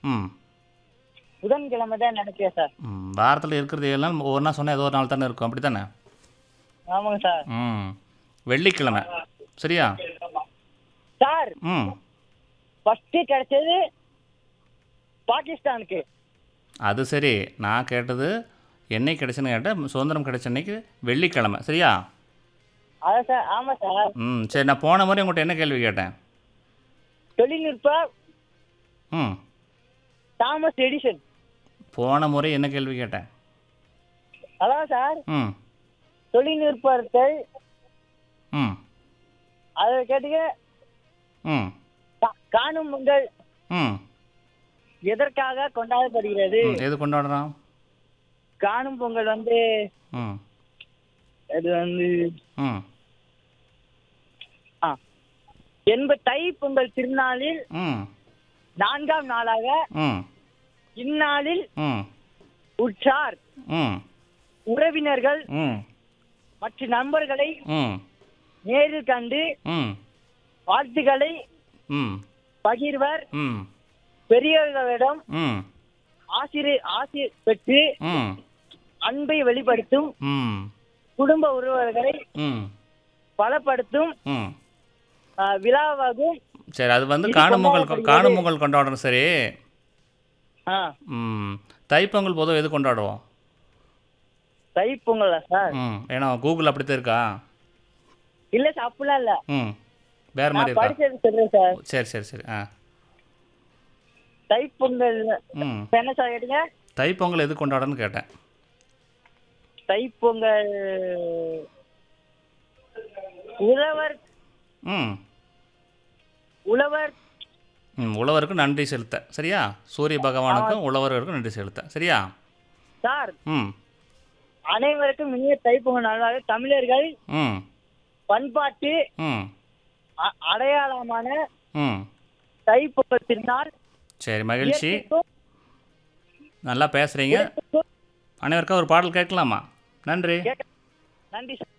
ம் புதன்கிழமை தான் நினைக்கிறேன் சார் ம் வாரத்தில் இருக்கிறது எல்லாம் ஒவ்வொன்றா சொன்னால் ஏதோ ஒரு நாள் தானே இருக்கும் அப்படி தானே ஆமாங்க சார் ம் வெள்ளிக்கிழமை சரியா சார் ம் ஃபர்ஸ்ட் கிடைச்சது பாகிஸ்தானுக்கு அது சரி நான் கேட்டது என்னைக்கு கிடைச்சுன்னு கேட்டேன் சுதந்திரம் கிடைச்ச அன்னைக்கு வெள்ளிக்கிழமை சரியா அதான் சார் ஆமா சார் ம் சரி நான் போன முறை உங்கள்கிட்ட என்ன கேள்வி கேட்டேன் தொழில்நுட்ப ம் தாமஸ் எடிசன் போன முறை என்ன கேள்வி கேட்டேன் அதான் சார் ம் தொழில்நுட்பத்தை ம் அதை கேட்டுக்க ம் கா- காணும் பொங்கல் ம் எதற்காக கொண்டாடப்படுகிறது ம், எது கொண்டாடுறோம் காணும் பொங்கல் வந்து ம் அது வந்து ம் ஆ என்ப தை பொங்கல் திருநாளில் ம் நான்காம் நாளாக ம் இந்நாளில் ம் உற்றார் ம் உறவினர்கள் ம் மற்ற நண்பர்களை ம் நேரில் கண்டு ம் வாழ்த்துக்களை ம் பகிர்வர் ம் பெரியவர்களிடம் ம் ஆசிரியர் ஆசிரியர் பெற்று ம் அன்பை வெளிப்படுத்தும் ம் குடும்ப உறவுகளை ம் பலப்படுத்தும் ம் ஆ, விழாவாகும் சரி அது வந்து இது காணும் பொங்கல் கொண்டாடப்படுகிறது. காணும் பொங்கல் கொண்டாடுறோம் சரி ஆ ம் தைப்பொங்கல் பொதுவாக எது கொண்டாடுவோம் தை பொங்கலா சார் ம் ஏன்னா கூகுள் அப்படித்தான் இருக்கா இல்ல சார் அப்படிலாம் இல்ல ம் வேறு மாதிரி நான் இருக்கா படிச்சது சொல்றேன் சார் சரி சரி சரி ஆ தை பொங்கல் ம் இப்ப என்ன சார் கேட்டீங்க தைப்பொங்கல் எது கொண்டாடன்னு கேட்டேன் தை பொங்கல் உழவர் ம் உழவர் ம் உழவருக்கு நன்றி செலுத்த சரியா சூரிய பகவானுக்கும் உழவர்களுக்கும் நன்றி செலுத்த சரியா சார் ம் அனைவருக்கும் இனிய தைப்பொங்கல் நல்வாழ்வு தமிழர்கள் ம் பண்பாட்டு ம் அ- அடையாளமான ம் தைப்பொங்கல் திருநாள் சரி மகிழ்ச்சி இயற்கைக்கும் நல்லா பேசுகிறீங்க இயற்கைக்கும் அனைவருக்கும் ஒரு பாடல் கேட்கலாமா நன்றி கேட்க- நன்றி சார்